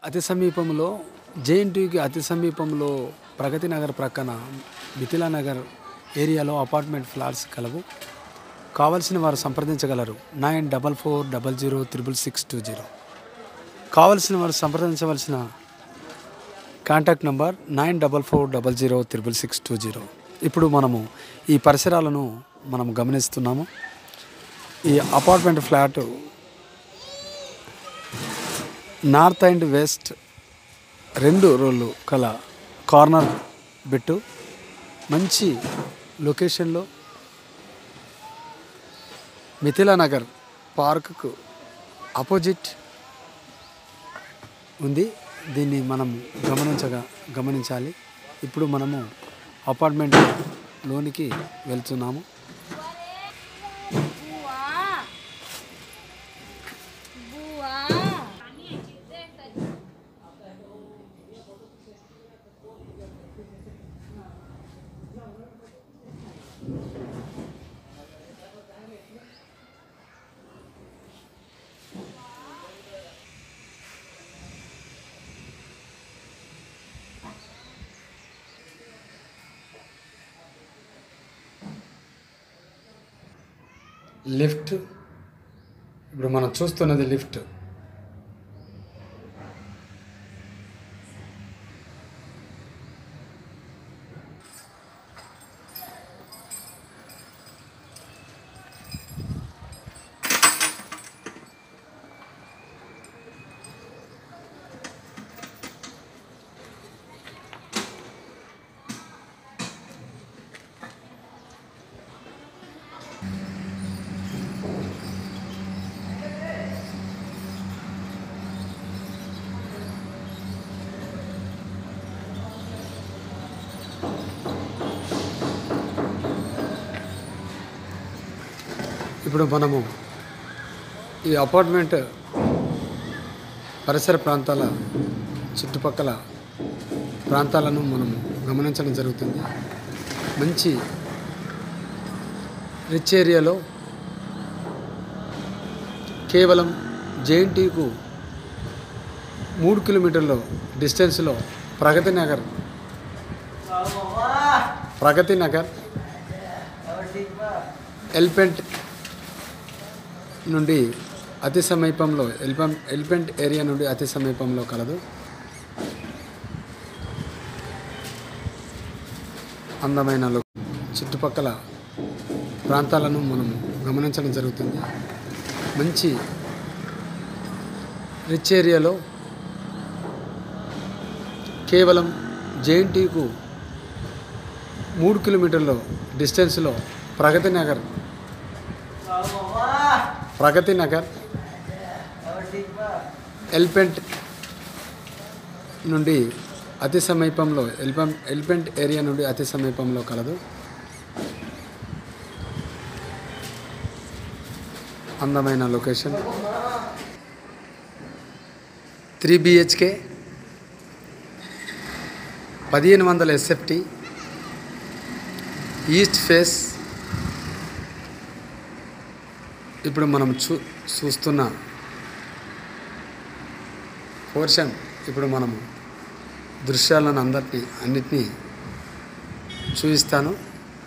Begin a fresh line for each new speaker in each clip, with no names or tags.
అతి సమీపంలో జేఎన్టీయూకి అతి సమీపంలో ప్రగతి నగర్ ప్రక్కన మిథిలా నగర్ ఏరియాలో అపార్ట్మెంట్ ఫ్లాట్స్ కలవు కావలసిన వారు సంప్రదించగలరు nine double four double zero triple six two zero కావలసిన వారు సంప్రదించవలసిన contact number nine double four double zero triple six two zero ఇప్పుడు మనము ఈ పరిసరాలను మనం గమనిస్తున్నాము ఈ apartment flat north and west రెండు రోళ్ళు కల కార్నర్ బిట్టు మంచి లొకేషన్లో మిథిలా నగర్ పార్కుకు ఆపోజిట్ ఉంది దీన్ని మనం గమనించగా గమనించాలి ఇప్పుడు మనము అపార్ట్మెంట్ లోనికి వెళ్తున్నాము
బువా బువా
లిఫ్ట్ ఇప్పుడు మనం చూస్తున్నది లిఫ్ట్ ఇప్పుడు మనము ఈ అపార్ట్మెంట్ పరిసర ప్రాంతాల చుట్టుపక్కల ప్రాంతాలను మనము గమనించడం జరుగుతుంది మంచి రిచ్ ఏరియాలో కేవలం జేఎన్టీకు మూడు కిలోమీటర్ల డిస్టెన్స్లో ప్రగతి నగర్ ప్రగతి నగర్ ఎల్పెంట్ నుండి అతి సమీపంలో ఎల్పెం ఎల్పెంట్ ఏరియా నుండి అతి సమీపంలో కలదు అందమైన లో చుట్టుపక్కల ప్రాంతాలను మనము గమనించడం జరుగుతుంది మంచి రిచ్ ఏరియాలో కేవలం జేఎన్టీకు మూడు కిలోమీటర్ల డిస్టెన్స్లో ప్రగతి నగర్ ప్రగతి నగర్ ఎల్పెంట్ నుండి అతి సమీపంలో ఎల్పెం ఎల్పెంట్ ఏరియా నుండి అతి సమీపంలో కలదు అందమైన లొకేషన్ త్రీ బిహెచ్కే పదిహేను వందల ఎస్ఎఫ్టీ ఈస్ట్ ఫేస్ ఇప్పుడు మనం చూ చూస్తున్న పోర్షన్ ఇప్పుడు మనము దృశ్యాలను అందరినీ అన్నిటినీ చూపిస్తాను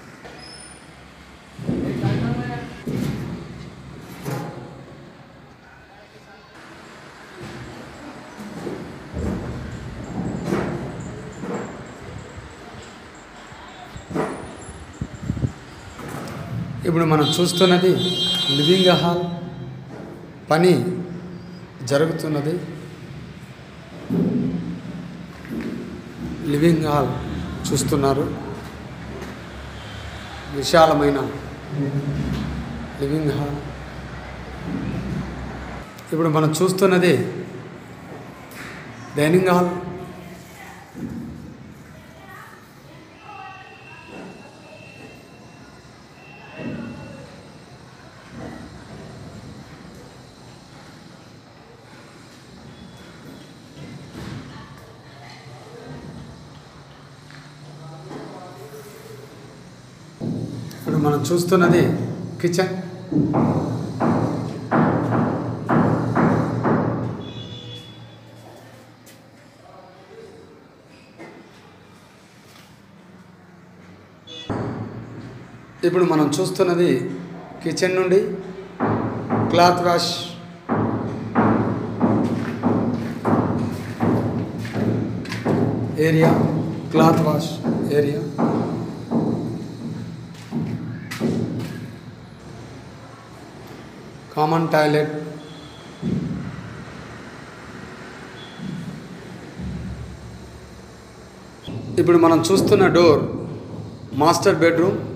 ఇప్పుడు మనం చూస్తున్నది లివింగ్ హాల్ పని జరుగుతున్నది లివింగ్ హాల్ చూస్తున్నారు విశాలమైన లివింగ్ హాల్ ఇప్పుడు మనం చూస్తున్నది డైనింగ్ హాల్ ఇప్పుడు మనం చూస్తున్నది కిచెన్ ఇప్పుడు మనం చూస్తున్నది కిచెన్ నుండి cloth wash area cloth wash area common toilet ఇప్పుడు మనం చూస్తున్న డోర్ మాస్టర్ బెడ్రూమ్